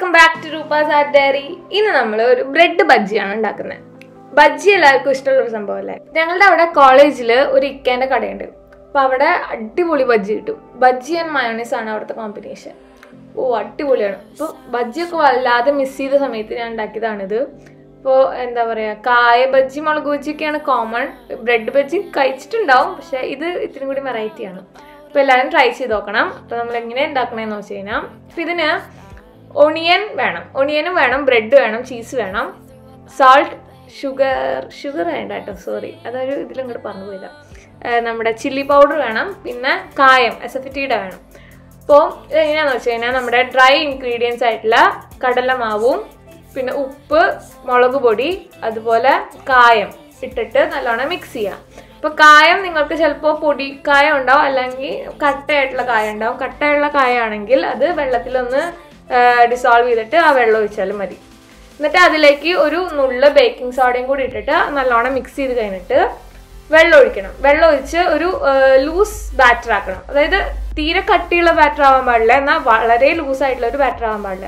welcome back to Roopa's art diary ഇന്ന് നമ്മൾ ഒരു ബ്രെഡ് ബജ്ജിയാണ് ഉണ്ടാക്കുന്നത് ബജ്ജി എല്ലാവർക്കും ഇഷ്ടമുള്ള ഒരു സംഭവമല്ലേ ഞങ്ങളുടെ അവിടെ കോളേജിൽ ഒരു ഇക്കേൻ്റെ കടയുണ്ട് അപ്പോൾ അവിടെ അടിപൊളി ബജ്ജി കിട്ടും ബജ്ജി ആൻഡ് മയോണൈസ് ആണ് അവിടുത്തെ കോമ്പിനേഷൻ ഓ അടിപൊളിയാണ് അപ്പോൾ ബജ്ജിയൊക്കെ വല്ലാതെ മിസ് ചെയ്ത സമയത്ത് ഞാൻ ഉണ്ടാക്കിയതാണിത് ഇപ്പോൾ എന്താ പറയുക കായ ബജ്ജി മുളക് ബജ്ജിയൊക്കെയാണ് കോമൺ ബ്രെഡ് ബജ്ജി കഴിച്ചിട്ടുണ്ടാവും പക്ഷേ ഇത് ഇത്തിരി കൂടി വെറൈറ്റിയാണ് അപ്പോൾ എല്ലാവരും ട്രൈ ചെയ്ത് നോക്കണം അപ്പോൾ നമ്മൾ എങ്ങനെ ഉണ്ടാക്കണമെന്ന് വെച്ച് കഴിഞ്ഞാൽ അപ്പോൾ ഇതിന് ഒണിയൻ വേണം ഒണിയനും വേണം ബ്രെഡ് വേണം ചീസ് വേണം സാൾട്ട് ഷുഗർ ഷുഗർ വേണ്ട കേട്ടോ സോറി അതൊരു ഇതിലിങ്ങോട്ട് പറഞ്ഞു പോയതാ ഏഹ് നമ്മുടെ ചില്ലി പൗഡർ വേണം പിന്നെ കായം എസഫിറ്റിയുടെ വേണം അപ്പോൾ ഇതെങ്ങനെയാണെന്ന് വെച്ച് കഴിഞ്ഞാൽ നമ്മുടെ ഡ്രൈ ഇൻഗ്രീഡിയൻസ് ആയിട്ടുള്ള കടലമാവും പിന്നെ ഉപ്പ് മുളക് പൊടി അതുപോലെ കായം ഇട്ടിട്ട് നല്ലോണം മിക്സ് ചെയ്യാം അപ്പോൾ കായം നിങ്ങൾക്ക് ചിലപ്പോൾ പൊടി കായം ഉണ്ടാവും അല്ലെങ്കിൽ കട്ടയായിട്ടുള്ള കായം ഉണ്ടാവും കട്ടയുള്ള കായാണെങ്കിൽ അത് വെള്ളത്തിലൊന്ന് ഡിസോൾവ് ചെയ്തിട്ട് ആ വെള്ളം ഒഴിച്ചാലും മതി എന്നിട്ട് അതിലേക്ക് ഒരു നുള്ള ബേക്കിംഗ് സോഡയും കൂടി ഇട്ടിട്ട് നല്ലോണം മിക്സ് ചെയ്ത് കഴിഞ്ഞിട്ട് വെള്ളം ഒഴിക്കണം വെള്ളം ഒഴിച്ച് ഒരു ലൂസ് ബാറ്റർ ആക്കണം അതായത് തീരെ കട്ടിയുള്ള ബാറ്റർ ആവാൻ പാടില്ല എന്നാൽ വളരെ ലൂസ് ആയിട്ടുള്ള ഒരു ബാറ്റർ ആവാൻ പാടില്ല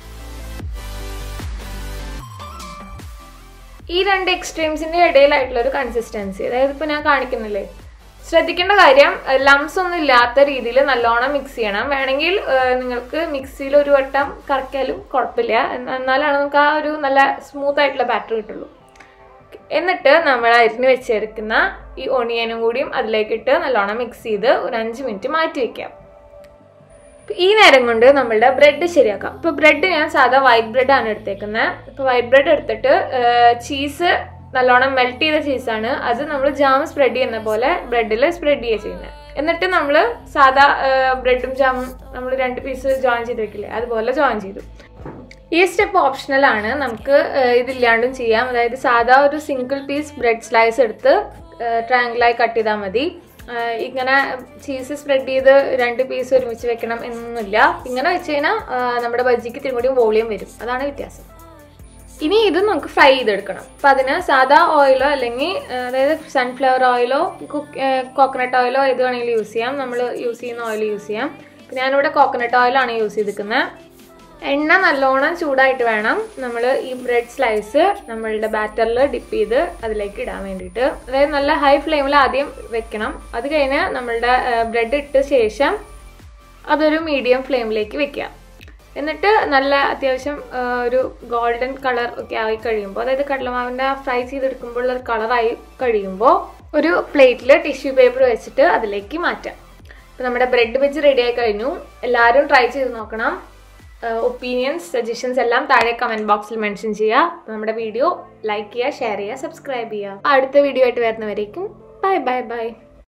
ഈ രണ്ട് എക്സ്ട്രീംസിന്റെ ഇടയിലായിട്ടുള്ള ഒരു കൺസിസ്റ്റൻസി അതായത് ഇപ്പൊ ഞാൻ കാണിക്കുന്നില്ലേ ശ്രദ്ധിക്കേണ്ട കാര്യം ലംസ് ഒന്നും ഇല്ലാത്ത രീതിയിൽ നല്ലോണം മിക്സ് ചെയ്യണം വേണമെങ്കിൽ ഏഹ്, നിങ്ങൾക്ക് മിക്സിയിൽ ഒരു വട്ടം കറക്കിയാലും കുഴപ്പമില്ല എന്ന- എന്നാലാണ് നമുക്ക് ആ ഒരു നല്ല സ്മൂത്ത് ആയിട്ടുള്ള ബാറ്റർ കിട്ടുള്ളൂ എന്നിട്ട് നമ്മൾ അരിഞ്ഞ് വെച്ചെടുക്കുന്ന ഈ ഒണിയനും കൂടിയും അതിലേക്കിട്ട് നല്ലോണം മിക്സ് ചെയ്ത് ഒരു അഞ്ച് മിനിറ്റ് മാറ്റി വെക്കാം ഇപ്പൊ ഈ നേരം കൊണ്ട് നമ്മളുടെ ബ്രെഡ് ശരിയാക്കാം ഇപ്പോൾ ബ്രെഡ് ഞാൻ സാധാ വൈറ്റ് ബ്രെഡ് ആണ് എടുത്തേക്കുന്നത് ഇപ്പോൾ വൈറ്റ് ബ്രെഡ് എടുത്തിട്ട് ചീസ് നല്ലോണം മെൽറ്റ് ചെയ്ത ചീസാണ് അത് നമ്മൾ ജാം സ്പ്രെഡ് ചെയ്യുന്ന പോലെ ബ്രെഡിൽ സ്പ്രെഡ് ചെയ്യുക ചെയ്യുന്നത് എന്നിട്ട് നമ്മൾ സാധാ ബ്രെഡും ജാമും നമ്മൾ രണ്ട് പീസ് ജോയിൻ ചെയ്ത് വെക്കില്ലേ അതുപോലെ ജോയിൻ ചെയ്തു ഈ സ്റ്റെപ്പ് ഓപ്ഷണൽ ആണ് നമുക്ക് ഏഹ്, ഇതില്ലാണ്ടും ചെയ്യാം അതായത് സാധാ ഒരു സിംഗിൾ പീസ് ബ്രെഡ് സ്ലൈസ് എടുത്ത് ട്രയാങ്കിളായി കട്ട് ചെയ്താൽ മതി ഏഹ്, ഇങ്ങനെ ചീസ് സ്പ്രെഡ് ചെയ്ത് രണ്ട് പീസ് ഒരുമിച്ച് വെക്കണം എന്നൊന്നുമില്ല ഇങ്ങനെ വെച്ച് കഴിഞ്ഞാൽ ഏഹ്, നമ്മുടെ ബജ്ജിക്ക് ഇത്തിരി കൂടി വോളിയം വരും അതാണ് വ്യത്യാസം ഇനി ഇത് നമുക്ക് ഫ്രൈ ചെയ്തെടുക്കണം അപ്പം അതിന് സാധാ ഓയിലോ അല്ലെങ്കിൽ ഏഹ്, അതായത് സൺഫ്ലവർ ഓയിലോ കുക്ക് കോക്കനട്ട് ഓയിലോ ഏത് വേണമെങ്കിലും യൂസ് ചെയ്യാം നമ്മൾ യൂസ് ചെയ്യുന്ന ഓയിൽ യൂസ് ചെയ്യാം ഇപ്പം ഞാനിവിടെ കോക്കനട്ട് ഓയിലാണ് യൂസ് ചെയ്തിരിക്കുന്നത് എണ്ണ നല്ലോണം ചൂടായിട്ട് വേണം നമ്മൾ ഈ ബ്രെഡ് സ്ലൈസ് നമ്മളുടെ ബാറ്ററിൽ ഡിപ്പ് ചെയ്ത് അതിലേക്ക് ഇടാൻ വേണ്ടിയിട്ട് അതായത് നല്ല ഹൈ ഫ്ലെയിമിൽ ആദ്യം വെക്കണം അത് കഴിഞ്ഞ് നമ്മളുടെ ബ്രെഡ് ഇട്ട ശേഷം അതൊരു മീഡിയം ഫ്ലെയിമിലേക്ക് വെക്കുക എന്നിട്ട് നല്ല അത്യാവശ്യം ആ, ഒരു ഗോൾഡൻ കളർ ഒക്കെ ആയി കഴിയുമ്പോൾ അതായത് കടലമാവിൻ്റെ ഫ്രൈ ചെയ്തെടുക്കുമ്പോൾ ഒരു കളറായി കഴിയുമ്പോൾ ഒരു പ്ലേറ്റിൽ ടിഷ്യൂ പേപ്പർ വെച്ചിട്ട് അതിലേക്ക് മാറ്റാം അപ്പോൾ നമ്മുടെ ബ്രെഡ് വെച്ച് റെഡി ആയി കഴിഞ്ഞു എല്ലാവരും ട്രൈ ചെയ്ത് നോക്കണം ഒപ്പീനിയൻസ് സജഷൻസ് എല്ലാം താഴെ കമൻറ്റ് ബോക്സിൽ മെൻഷൻ ചെയ്യുക അപ്പോൾ നമ്മുടെ വീഡിയോ ലൈക്ക് ചെയ്യുക ഷെയർ ചെയ്യുക സബ്സ്ക്രൈബ് ചെയ്യുക അടുത്ത വീഡിയോ ആയിട്ട് വരുന്നവരേക്കും ബൈ ബൈ ബൈ